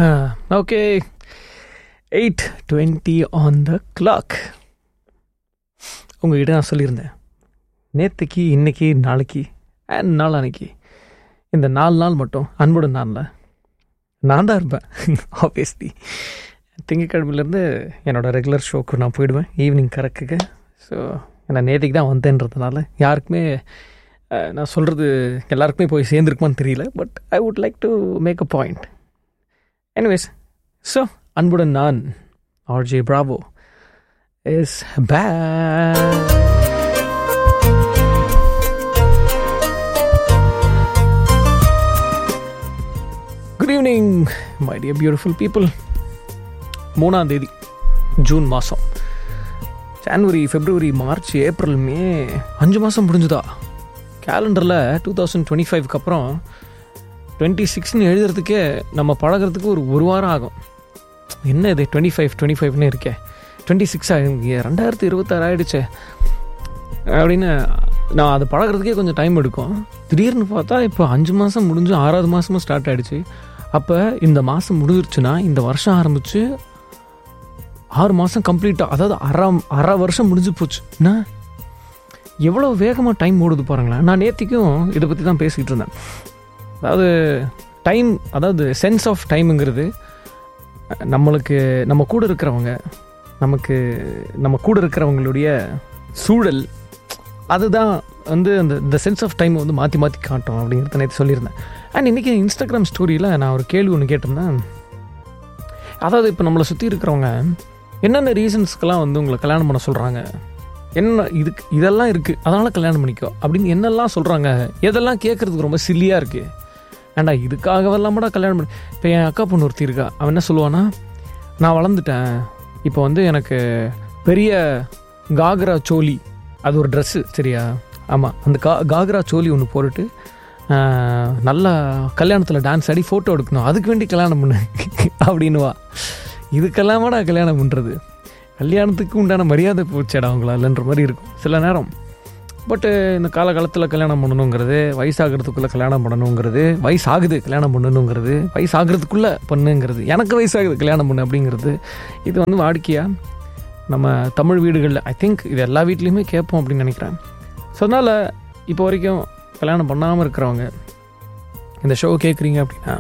okay eight twenty on the clock உங்ககிட்ட நான் சொல்லியிருந்தேன் நேற்றுக்கு இன்னைக்கு நாளைக்கு அண்ட் நாளானைக்கு இந்த நாலு நாள் மட்டும் அன்புடன் நாளில் நான் தான் இருப்பேன் ஆப்வியஸ்லி திங்கக்கிழமையிலேருந்து என்னோடய ரெகுலர் ஷோக்கு நான் போயிடுவேன் ஈவினிங் கரெக்டுக்கு ஸோ நான் நேற்றுக்கு தான் வந்தேன்றதுனால யாருக்குமே அஹ், நான் சொல்கிறது எல்லாருக்குமே போய் சேர்ந்துருக்குமான்னு தெரியல but I would like to make a point anyways so அன்புடன் நான் RJ Bravo is back good evening my dear beautiful people மூணாம் தேதி ஜூன் மாதம் January February March April May அஞ்சு மாதம் முடிஞ்சுதா கேலண்டரில் டூ தௌசண்ட் டுவெண்ட்டி ஃபைவ்க்கு அப்புறம் டுவெண்ட்டி சிக்ஸ்னு எழுதுறதுக்கே நம்ம பழகுறதுக்கு ஒரு ஒரு வாரம் ஆகும் என்ன இது டுவெண்ட்டி ஃபைவ் டுவெண்ட்டி ஃபைவ்னு இருக்கே டுவெண்ட்டி சிக்ஸ் ரெண்டாயிரத்தி இருபத்தாறு ஆயிடுச்சே அப்படின்னு நான் அது பழகுறதுக்கே கொஞ்சம் டைம் எடுக்கும் திடீர்னு பார்த்தா இப்போ அஞ்சு மாதம் முடிஞ்சு ஆறாவது மாதமும் ஸ்டார்ட் ஆயிடுச்சு அப்போ இந்த மாதம் முடிஞ்சிருச்சுன்னா இந்த வருஷம் ஆரம்பிச்சு ஆறு மாதம் கம்ப்ளீட்டாக அதாவது அரை அரை வருஷம் முடிஞ்சு போச்சு என்ன எவ்வளோ வேகமாக டைம் ஓடுது பாருங்களேன் நான் நேத்திக்கும் இதை பற்றி தான் பேசிக்கிட்டு இருந்தேன் அதாவது டைம் அதாவது சென்ஸ் ஆஃப் டைமுங்கிறது நம்மளுக்கு நம்ம கூட இருக்கிறவங்க நமக்கு நம்ம கூட இருக்கிறவங்களுடைய சூழல் அதுதான் வந்து அந்த இந்த சென்ஸ் ஆஃப் டைமை வந்து மாற்றி மாற்றி காட்டும் அப்படிங்கிறத நேற்று சொல்லியிருந்தேன் அண்ட் இன்றைக்கி இன்ஸ்டாகிராம் ஸ்டோரியில் நான் ஒரு கேள்வி ஒன்று கேட்டிருந்தேன் அதாவது இப்போ நம்மளை சுற்றி இருக்கிறவங்க என்னென்ன ரீசன்ஸ்க்கெல்லாம் வந்து உங்களை கல்யாணம் பண்ண சொல்கிறாங்க என்ன இதுக்கு இதெல்லாம் இருக்குது அதனால் கல்யாணம் பண்ணிக்கோ அப்படின்னு என்னெல்லாம் சொல்கிறாங்க எதெல்லாம் கேட்குறதுக்கு ரொம்ப சில்லியாக இருக்குது ஏண்டா இதுக்காகவெல்லாமடா கல்யாணம் பண்ணி இப்போ என் அக்கா பொண்ணு ஒருத்தி இருக்கா அவன் என்ன சொல்லுவானா நான் வளர்ந்துட்டேன் இப்போ வந்து எனக்கு பெரிய காக்ரா சோலி அது ஒரு ட்ரெஸ்ஸு சரியா ஆமாம் அந்த கா காக்ரா சோலி ஒன்று போட்டுட்டு ஆஹ், நல்லா கல்யாணத்தில் டான்ஸ் ஆடி ஃபோட்டோ எடுக்கணும் அதுக்கு வேண்டி கல்யாணம் பண்ணு அப்படின்னுவா இதுக்கெல்லாமாடா கல்யாணம் பண்ணுறது கல்யாணத்துக்கு உண்டான மரியாதை போச்சேடா அவங்களாலன்ற மாதிரி இருக்கும் சில நேரம் பட்டு இந்த காலகாலத்தில் கல்யாணம் பண்ணணுங்கிறது வயசாகிறதுக்குள்ளே கல்யாணம் பண்ணணுங்கிறது வயசாகுது கல்யாணம் பண்ணணுங்கிறது வயசாகிறதுக்குள்ளே பண்ணுங்கிறது எனக்கு வயசாகுது கல்யாணம் பண்ணு அப்படிங்கிறது இது வந்து வாடிக்கையாக நம்ம தமிழ் வீடுகளில் ஐ திங்க் இது எல்லா வீட்லேயுமே கேட்போம் அப்படின்னு நினைக்கிறேன் ஸோ அதனால் இப்போ வரைக்கும் கல்யாணம் பண்ணாமல் இருக்கிறவங்க இந்த ஷோ கேட்குறீங்க அப்படின்னா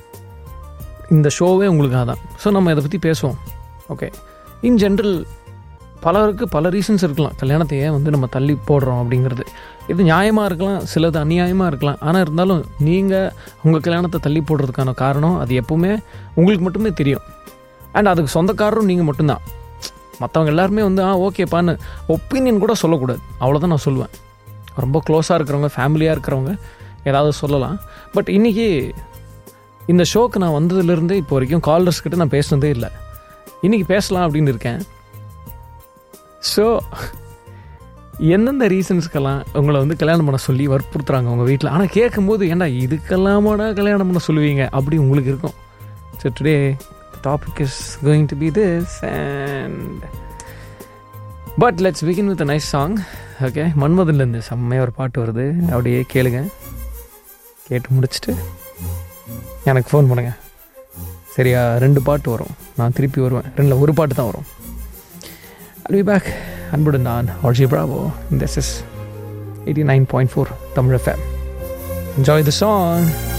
இந்த ஷோவே உங்களுக்காக தான் ஸோ நம்ம இதை பற்றி பேசுவோம் ஓகே இன் ஜென்ரல் பலருக்கு பல ரீசன்ஸ் இருக்கலாம் கல்யாணத்தை ஏன் வந்து நம்ம தள்ளி போடுறோம் அப்படிங்கிறது இது நியாயமாக இருக்கலாம் சிலது அநியாயமாக இருக்கலாம் ஆனால் இருந்தாலும் நீங்கள் உங்கள் கல்யாணத்தை தள்ளி போடுறதுக்கான காரணம் அது எப்பவுமே உங்களுக்கு மட்டுமே தெரியும் அண்ட் அதுக்கு சொந்தக்காரரும் நீங்கள் மட்டும்தான் மற்றவங்க எல்லாருமே வந்து ஆ ஓகேப்பான்னு ஒப்பீனியன் கூட சொல்லக்கூடாது அவ்வளோதான் நான் சொல்லுவேன் ரொம்ப க்ளோஸாக இருக்கிறவங்க ஃபேமிலியாக இருக்கிறவங்க ஏதாவது சொல்லலாம் பட் இன்றைக்கி இந்த ஷோக்கு நான் வந்ததுலேருந்து இப்போ வரைக்கும் காலர்ஸ் கிட்ட நான் பேசுனதே இல்லை இன்றைக்கி பேசலாம் அப்படின்னு இருக்கேன் ஸோ எந்தெந்த ரீசன்ஸ்க்கெல்லாம் உங்களை வந்து கல்யாணம் பண்ண சொல்லி வற்புறுத்துறாங்க உங்கள் வீட்டில் ஆனால் கேட்கும்போது ஏன்டா இதுக்கெல்லாமாடா கல்யாணம் பண்ண சொல்லுவீங்க அப்படி உங்களுக்கு இருக்கும் so today topic is going to be this and but let's begin with nice song okay மன்மதன்லேருந்து செம்மையாக ஒரு பாட்டு வருது அப்படியே கேளுங்க கேட்டு முடிச்சுட்டு எனக்கு ஃபோன் பண்ணுங்க சரியா ரெண்டு பாட்டு வரும் நான் திருப்பி வருவேன் ரெண்டில் ஒரு பாட்டு தான் வரும் I'll be back அன்புடன் நான் RJ Bravo this is eighty nine point four Tamil FM enjoy the song